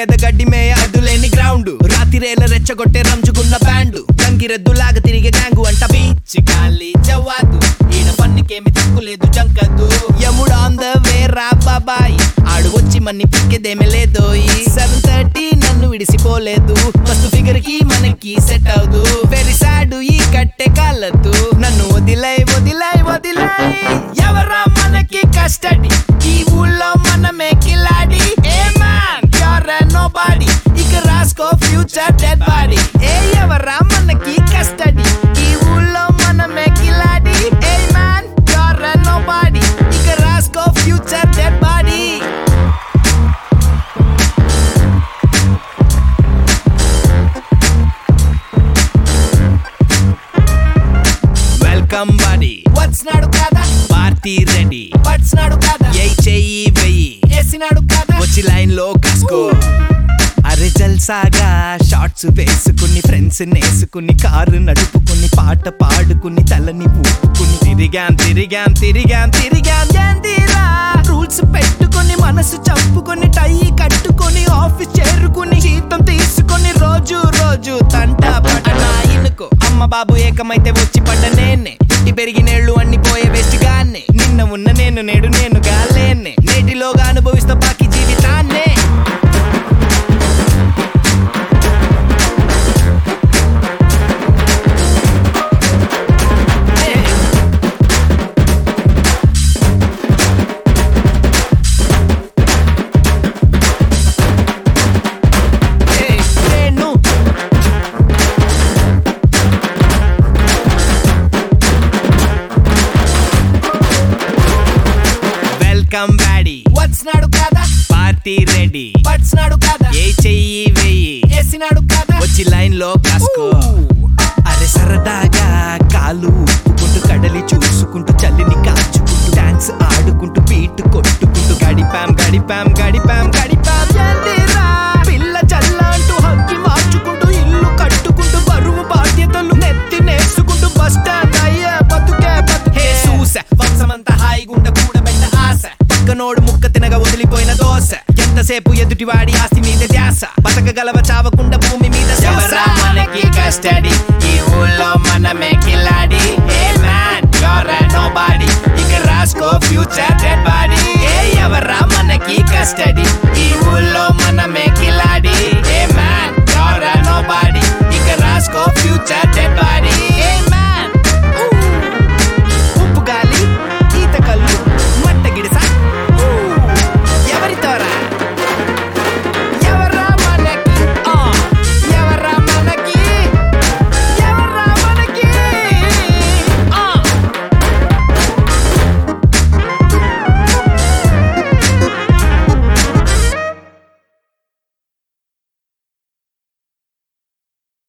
మీద గడ్డి మేయ అడ్డులేని గ్రౌండ్ రాతిరేల రెచ్చగొట్టే రంజుకున్న బ్యాండ్ గంగిరెద్దులాగా తిరిగే గ్యాంగు అంట బీచ్ గాలి జవాదు ఈడ పన్నికేమి తక్కులేదు జంకదు యముడు ఆన్ ద వే రా బాబాయ్ ఆడు వచ్చి మన్ని పిక్కేదేమే లేదోయ్ సెవెన్ థర్టీ నన్ను విడిసిపోలేదు మస్తు ఫిగర్ కి మనకి సెట్ అవదు వెరీ సాడ్ ఈ కట్టె కాలదు నన్ను వదిలై వదిలై వదిలై ఎవరా మనకి కస్టడీ ఈ ఊళ్ళో మనమే కిలాడి a man you're nobody ఇక రాసుకో ఫ్యూచర్ డెడ్ బాడీ ఏ ఎవరా మనకి కస్టడీ ఈ ఊళ్ళో మనమే కిలాడి a man you're nobody ఇక రాసుకో future dead body welcome body వచ్చినాడు కదా పార్టీ రెడీ వచ్చినాడు కదా ఏ చెయ్యి వెయ్యి వేసినాడు కదా వచ్చి లైన్ లో కాసుకో అరే జల్సాగా షార్ట్స్ వేసుకుని ఫ్రెండ్స్ నేసుకుని కారు నడుపుకుని పాట పాడుకుని తలని ఊపుకుని తిరిగాం తిరిగాం తిరిగాం తిరిగాం ఏందిరా రూల్స్ పెట్టుకుని మనసు చంపుకొని టై కట్టుకొని ఆఫీస్ చేరుకుని జీతం తీసుకొని రోజు రోజు తంట పడనా ఇనుకో అమ్మ బాబు ఏకమైతే వచ్చి పడ్డ నేనే పుట్టి పెరిగినేళ్ళు అన్ని పోయే వేస్ట్ గానే నిన్న ఉన్న నేను నేడు నేను గాలేనే నేటిలోగా అనుభవిస్తా బాకీ జీవితాన్నే Hey, నేను వెల్కమ్ బ్యాడీ వచ్చినాడు కదా పార్టీ రెడీ వచ్చినాడు కదా ఏ చెయ్యి వెయ్యి వేసినాడు కదా వచ్చి లైన్ లో కాసుకో అరే సరదాగా కాలు ఊపుకుంటూ కడలి చూసుకుంటూ చల్లిని కాచుకుంటూ డాన్స్ ఆడుకుంటూ బీట్ కొట్టుకుంటూ గడిపాం గడిపాం గడిపాం గడిపాం ఏందిరా? పిల్ల చల్లంటూ హక్కి మార్చుకుంటూ ఇల్లు కట్టుకుంటూ బరువు బాధ్యతలు నెత్తి నేసుకుంటూ బస్ స్టాండ్ అయ్యే బతుకే బతుకే చూసా వంశమంతా హాయిగుండ కూడబెట్ట ఆశ పక్కనోడు ముక్క తినగా వదిలిపోయిన దోశ ఎంతసేపు ఎదుటివాడి ఆస్తి మీద ధ్యాస బతకగలవ చావకుండా భూమి మీద ఎవరా మనకి కస్టడీ ఈ ఊళ్ళో మనమే కిలాడి a man you're nobody ఇక రాసుకో ఫ్యూచర్ డెడ్ బాడీ ఏ ఎవరా మనకి కస్టడీ ఈ ఊళ్ళో మనమే